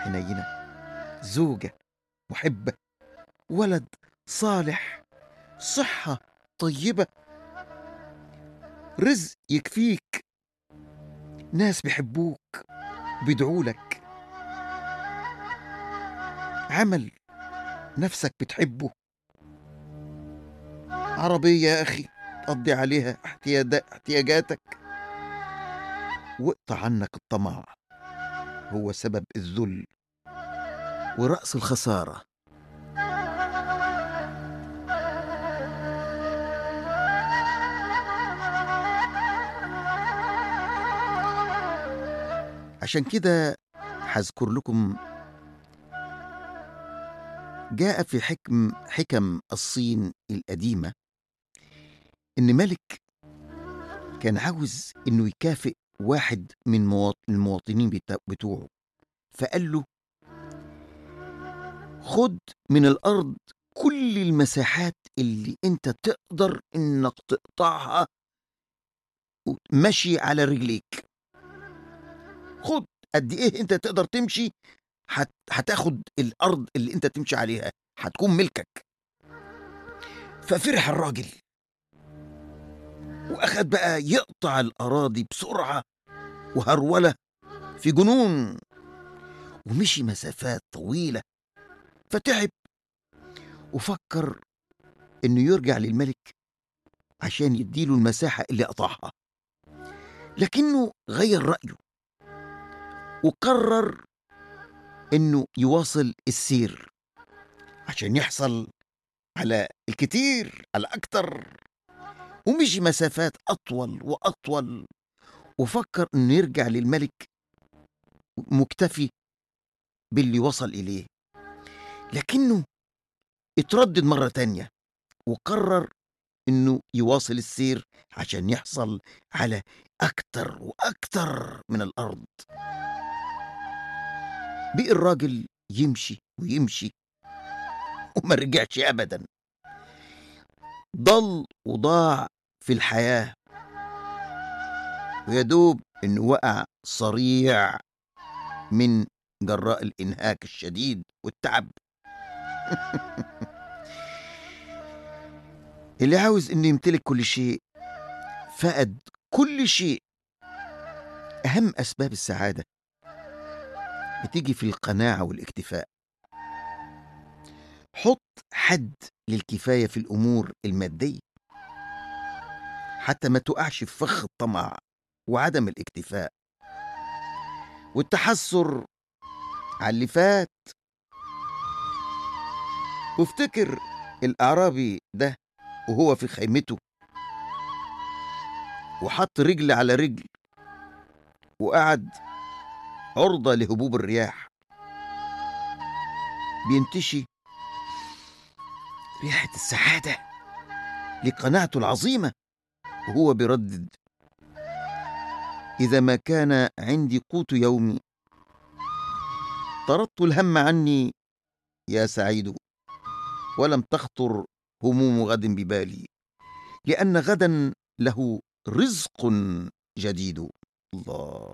حنينة زوجة محبة ولد صالح صحة طيبة رزق يكفيك ناس بيحبوك بيدعوا لك عمل نفسك بتحبه عربية يا أخي تقضي عليها احتيادا- احتياجاتك واقطع عنك الطمع هو سبب الذل ورأس الخسارة عشان كده هذكر لكم جاء في حكم حكم الصين القديمة إن ملك كان عاوز إنه يكافئ واحد من مواط- المواطنين بتا- بتوعه فقال له خد من الأرض كل المساحات اللي أنت تقدر إنك تقطعها مشي على رجليك خد قد إيه أنت تقدر تمشي هت... هتاخد الأرض اللي أنت تمشي عليها هتكون ملكك ففرح الراجل وأخد بقى يقطع الأراضي بسرعة وهرولة في جنون ومشي مسافات طويلة فتعب وفكر إنه يرجع للملك عشان يديله المساحة اللي قطعها لكنه غير رأيه وقرر إنه يواصل السير عشان يحصل على الكتير على أكتر ومشي مسافات أطول وأطول وفكر إنه يرجع للملك مكتفي باللي وصل إليه لكنه اتردد مرة تانية وقرر إنه يواصل السير عشان يحصل على أكتر وأكتر من الأرض بقي الراجل يمشي ويمشي وما رجعش أبدا ضل وضاع في الحياة ويدوب إنه وقع صريع من جراء الإنهاك الشديد والتعب اللي عاوز إنه يمتلك كل شيء فقد كل شيء أهم أسباب السعادة بتيجي في القناعة والاكتفاء حط حد للكفاية في الأمور المادية حتى ما تقعش في فخ الطمع وعدم الاكتفاء والتحسر على اللي فات وافتكر الأعرابي ده وهو في خيمته وحط رجل على رجل وقعد عرضة لهبوب الرياح بينتشي ريحة السعادة لقناعته العظيمة وهو بيردد إذا ما كان عندي قوت يومي طردت الهم عني يا سعيد ولم تخطر هموم غد ببالي لأن غدا له رزق جديد الله